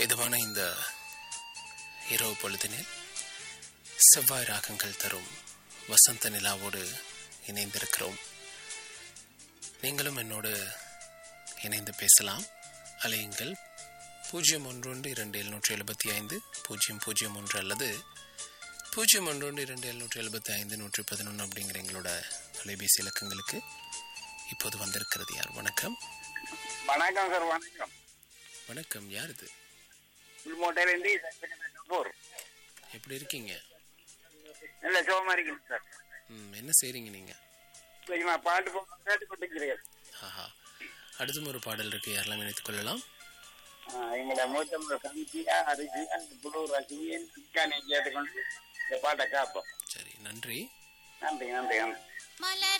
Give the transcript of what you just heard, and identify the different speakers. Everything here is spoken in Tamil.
Speaker 1: இதமான இந்த இரவு பொழுதினில் செவ்வாய் ராகங்கள் தரும் வசந்த நிலாவோடு இணைந்திருக்கிறோம் நீங்களும் என்னோடு இணைந்து பேசலாம் அலையுங்கள் பூஜ்ஜியம் ஒன்று ஒன்று இரண்டு எழுநூற்றி எழுபத்தி ஐந்து பூஜ்ஜியம் பூஜ்ஜியம் ஒன்று அல்லது பூஜ்ஜியம் ஒன்று ஒன்று இரண்டு எழுநூற்றி எழுபத்தி ஐந்து நூற்றி பதினொன்று அப்படிங்கிற எங்களோட தொலைபேசி இலக்கங்களுக்கு இப்போது வந்திருக்கிறது யார் வணக்கம்
Speaker 2: வணக்கம் சார் வணக்கம்
Speaker 1: வணக்கம் யார் இது
Speaker 2: உள்மோட்டையிலேருந்து போர்
Speaker 1: எப்படி இருக்கீங்க
Speaker 2: நல்ல சோகமா இருக்கீங்க சார்
Speaker 1: ம் என்ன செய்கிறீங்க நீங்கள்
Speaker 2: சரிம்மா பாட்டு போ கேட்டு கொண்டிருக்கிறீர்கள்
Speaker 1: ஆஹா அடுத்தும் ஒரு பாடல் இருக்கு யாரெல்லாம் இணைத்துக் கொள்ளலாம்
Speaker 2: எங்களை மூத்த கமிட்டியா அரிசியா புழு ரசிகன் சிக்கானை கேட்டுக்கொண்டு இந்த பாட்டை காப்போம்
Speaker 1: சரி நன்றி
Speaker 2: நன்றி நன்றி நன்றி
Speaker 3: மலர்